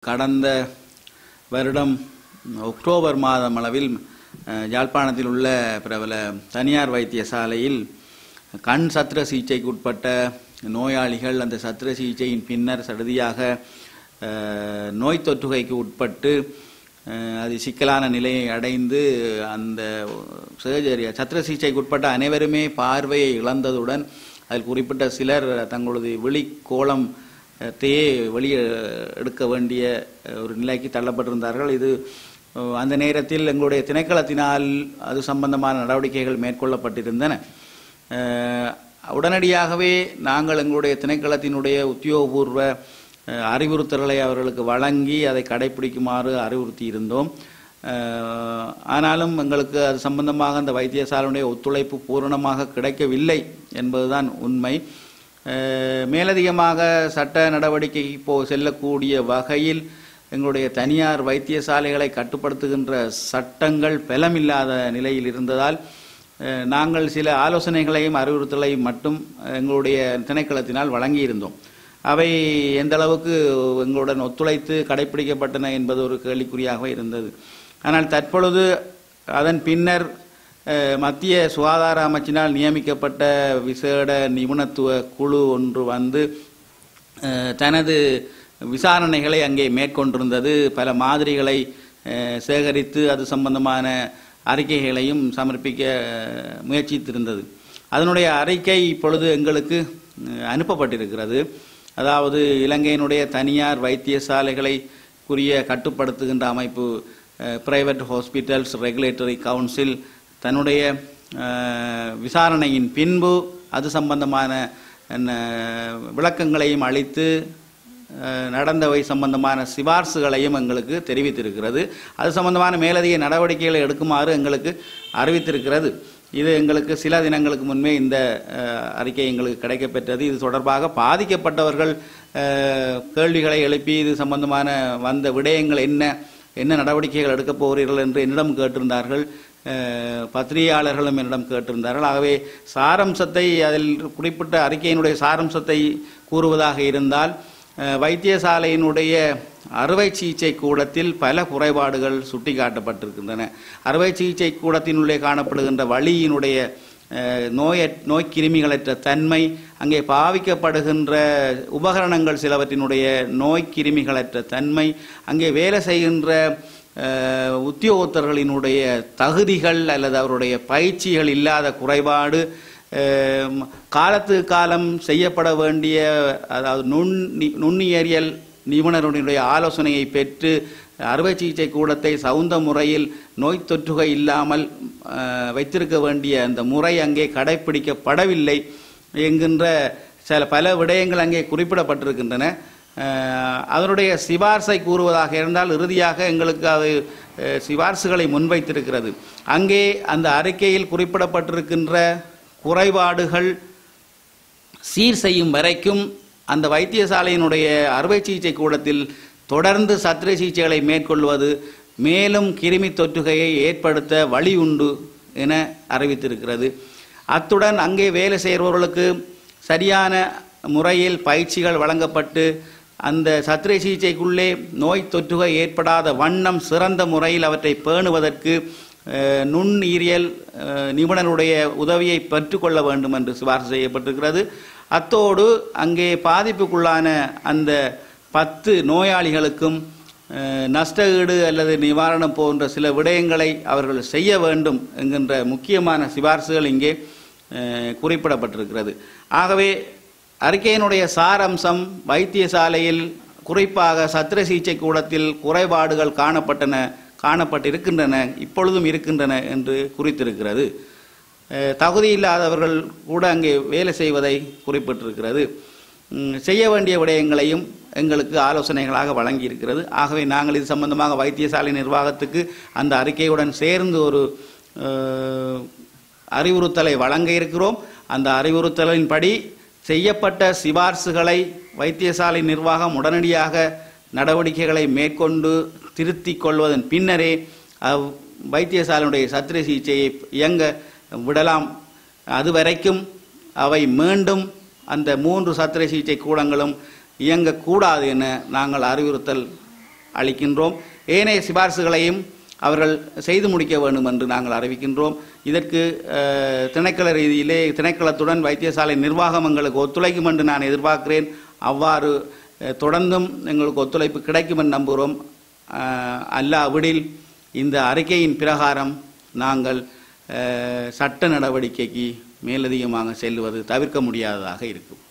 கடந்த வருடம் அக்டோபர் மாதம் அளவில் அஹ், யாழ்ப்பாணத்தில் உள்ள பிரபல தனியார் வைத்தியசாலையில் கண் சத்திர சிகிச்சைக்கு உட்பட்ட நோயாளிகள் அந்த சத்திர சிகிச்சையின் பின்னர் சடுதியாக அஹ், நோய் தொற்றுகைக்கு உட்பட்டு அஹ், அது சிக்கலான நிலையை அடைந்து அந்த சர்ஜரி சத்திர சிகிச்சைக்கு உட்பட்ட அனைவருமே பார்வையை இழந்ததுடன் அதில் குறிப்பிட்ட சிலர் தங்களது விழிக்கோளம் த்தையே வெளியே எடுக்க வேண்டிய அஹ், ஒரு நிலைக்கு தள்ளப்பட்டிருந்தார்கள் இது அஹ், அந்த நேரத்தில் எங்களுடைய திணைக்களத்தினால் அது சம்பந்தமான நடவடிக்கைகள் மேற்கொள்ளப்பட்டிருந்தன அஹ், உடனடியாகவே நாங்கள் எங்களுடைய திணைக்களத்தினுடைய உத்தியோகபூர்வ அஹ், அறிவுறுத்தல்களை அவர்களுக்கு வழங்கி அதை கடைபிடிக்குமாறு அறிவுறுத்தி இருந்தோம் அஹ், ஆனாலும் எங்களுக்கு அது சம்பந்தமாக அந்த வைத்தியசாலையுடைய ஒத்துழைப்பு பூரணமாக கிடைக்கவில்லை என்பதுதான் உண்மை அஹ், மேலதிகமாக சட்ட நடவடிக்கை இப்போ செல்லக்கூடிய வகையில் எங்களுடைய தனியார் வைத்தியசாலைகளை கட்டுப்படுத்துகின்ற சட்டங்கள் பலமில்லாத நிலையில் இருந்ததால் அஹ், நாங்கள் சில ஆலோசனைகளையும் அறிவுறுத்தலையும் மட்டும் எங்களுடைய திணைக்களத்தினால் வழங்கியிருந்தோம் அவை எந்த அளவுக்கு எங்களுடன் ஒத்துழைத்து கடைபிடிக்கப்பட்டன என்பது ஒரு கேள்விக்குறியாகவே இருந்தது ஆனால் தற்பொழுது அதன் பின்னர் அஹ், மத்திய சுகாதார அமைச்சினால் நியமிக்கப்பட்ட விசேட நிபுணத்துவ குழு ஒன்று வந்து அஹ், தனது விசாரணைகளை அங்கே மேற்கொண்டிருந்தது பல மாதிரிகளை அஹ், சேகரித்து அது சம்பந்தமான அறிக்கைகளையும் சமர்ப்பிக்க அஹ், முயற்சித்திருந்தது அதனுடைய அறிக்கை இப்பொழுது எங்களுக்கு அஹ், அனுப்பப்பட்டிருக்கிறது அதாவது இலங்கையினுடைய தனியார் வைத்தியசாலைகளை குறிய கட்டுப்படுத்துகின்ற அமைப்பு பிரைவேட் ஹாஸ்பிட்டல்ஸ் ரெகுலேட்டரி கவுன்சில் தன்னுடைய அஹ், விசாரணையின் பின்பு அது சம்பந்தமான என்ன, விளக்கங்களையும் அளித்து அஹ், நடந்தவை சம்பந்தமான சிபார்சுகளையும் எங்களுக்கு தெரிவித்திருக்கிறது அது சம்பந்தமான மேலதிக நடவடிக்கைகளை எடுக்குமாறு எங்களுக்கு அறிவித்திருக்கிறது இது எங்களுக்கு சில தினங்களுக்கு முன்பே இந்த அஹ், அறிக்கை எங்களுக்கு கிடைக்கப்பெற்றது இது தொடர்பாக பாதிக்கப்பட்டவர்கள் அஹ், கேள்விகளை எழுப்பி இது சம்பந்தமான வந்த விடயங்கள் என்ன என்ன நடவடிக்கைகள் எடுக்கப் போகிறீர்கள் என்று என்னிடம் கேட்டிருந்தார்கள் அஹ், பத்திரிகையாளர்களும் என்னிடம் கேட்டிருந்தார்கள் ஆகவே சாரம்சத்தை அதில் குறிப்பிட்ட அறிக்கையினுடைய சாரம்சத்தை கூறுவதாக இருந்தால் அஹ், வைத்தியசாலையினுடைய அறுவை சிகிச்சை கூடத்தில் பல குறைபாடுகள் சுட்டிக்காட்டப்பட்டிருக்கின்றன அறுவை சிகிச்சை கூடத்தினுள்ளே காணப்படுகின்ற வழியினுடைய அஹ், நோய நோய்க்கிருமிகளற்ற தன்மை அங்கே பாவிக்கப்படுகின்ற உபகரணங்கள் சிலவற்றினுடைய நோய்க்கிருமிகளற்ற தன்மை அங்கே வேலை செய்கின்ற அஹ், உத்தியோகத்தர்களினுடைய தகுதிகள் அல்லது அவருடைய பயிற்சிகள் இல்லாத குறைபாடு அஹ், காலத்து காலம் செய்யப்பட வேண்டிய அதாவது நுண் நுண்ணியறியல் நிபுணருடைய ஆலோசனையை பெற்று அறுவை சிகிச்சை கூடத்தை சவுந்த முறையில் நோய் தொற்றுகை இல்லாமல் அஹ், வைத்திருக்க வேண்டிய அந்த முறை அங்கே கடைபிடிக்கப்படவில்லை என்கின்ற சில பல விடயங்கள் அங்கே குறிப்பிடப்பட்டிருக்கின்றன அஹ், அதனுடைய சிபார்சை கூறுவதாக இருந்தால் இறுதியாக எங்களுக்கு அது அஹ், சிபார்சுகளை முன்வைத்திருக்கிறது அங்கே அந்த அறிக்கையில் குறிப்பிடப்பட்டிருக்கின்ற குறைபாடுகள் சீர் செய்யும் வரைக்கும் அந்த வைத்தியசாலையினுடைய அறுவை சிகிச்சை கூடத்தில் தொடர்ந்து சத்திர சிகிச்சைகளை மேற்கொள்வது மேலும் கிருமி தொற்றுகையை ஏற்படுத்த வழி உண்டு என அறிவித்திருக்கிறது அத்துடன் அங்கே வேலை செய்கிறவர்களுக்கு சரியான முறையில் பயிற்சிகள் வழங்கப்பட்டு அந்த சத்திரை சிகிச்சைக்குள்ளே நோய் தொற்றுகை ஏற்படாத வண்ணம் சிறந்த முறையில் அவற்றை பேணுவதற்கு அஹ், நுண்ணுயிரியல் அஹ், நிபுணருடைய உதவியை பெற்றுக்கொள்ள வேண்டும் என்று சிபார்சு செய்யப்பட்டிருக்கிறது அத்தோடு அங்கே பாதிப்புக்குள்ளான அந்த பத்து நோயாளிகளுக்கும் அஹ், நஷ்ட ஈடு அல்லது நிவாரணம் போன்ற சில விடயங்களை அவர்கள் செய்ய வேண்டும் என்கின்ற முக்கியமான சிபார்சுகள் இங்கே அஹ், குறிப்பிடப்பட்டிருக்கிறது ஆகவே அறிக்கையினுடைய சாரம்சம் வைத்தியசாலையில் குறிப்பாக சத்திர சிகிச்சை கூடத்தில் குறைபாடுகள் காணப்பட்டன காணப்பட்டிருக்கின்றன இப்பொழுதும் இருக்கின்றன என்று குறித்திருக்கிறது அஹ், தகுதி இல்லாதவர்கள் கூட அங்கே வேலை செய்வதை குறிப்பிட்டிருக்கிறது ம், செய்ய வேண்டிய விடயங்களையும் எங்களுக்கு ஆலோசனைகளாக வழங்கியிருக்கிறது ஆகவே நாங்கள் இது சம்பந்தமாக வைத்தியசாலை நிர்வாகத்துக்கு அந்த அறிக்கையுடன் சேர்ந்து ஒரு அஹ், அறிவுறுத்தலை வழங்க இருக்கிறோம் அந்த அறிவுறுத்தலின்படி செய்யப்பட்ட சிபார்சுகளை வைத்தியசாலை நிர்வாகம் உடனடியாக நடவடிக்கைகளை மேற்கொண்டு திருத்திக் கொள்வதன் பின்னரே அவ் வைத்தியசாலையுடைய சத்திர சிகிச்சையை இயங்க விடலாம் அதுவரைக்கும் அவை மீண்டும் அந்த மூன்று சத்திர சிகிச்சை கூடங்களும் இயங்கக்கூடாது என நாங்கள் அறிவுறுத்தல் அளிக்கின்றோம் ஏனைய சிபார்சுகளையும் அவர்கள் செய்து முடிக்க வேண்டும் என்று நாங்கள் அறிவிக்கின்றோம் இதற்கு அஹ், திணைக்கள ரீதியிலே திணைக்களத்துடன் வைத்தியசாலை நிர்வாகம் எங்களுக்கு ஒத்துழைக்கும் என்று நான் எதிர்பார்க்கிறேன் அவ்வாறு அஹ், தொடர்ந்தும் எங்களுக்கு ஒத்துழைப்பு கிடைக்கும் என்று நம்புகிறோம் அஹ், அல்லாவிடில் இந்த அறிக்கையின் பிரகாரம் நாங்கள் அஹ், சட்ட நடவடிக்கைக்கு மேலதிகமாக செல்வது தவிர்க்க முடியாததாக இருக்கும்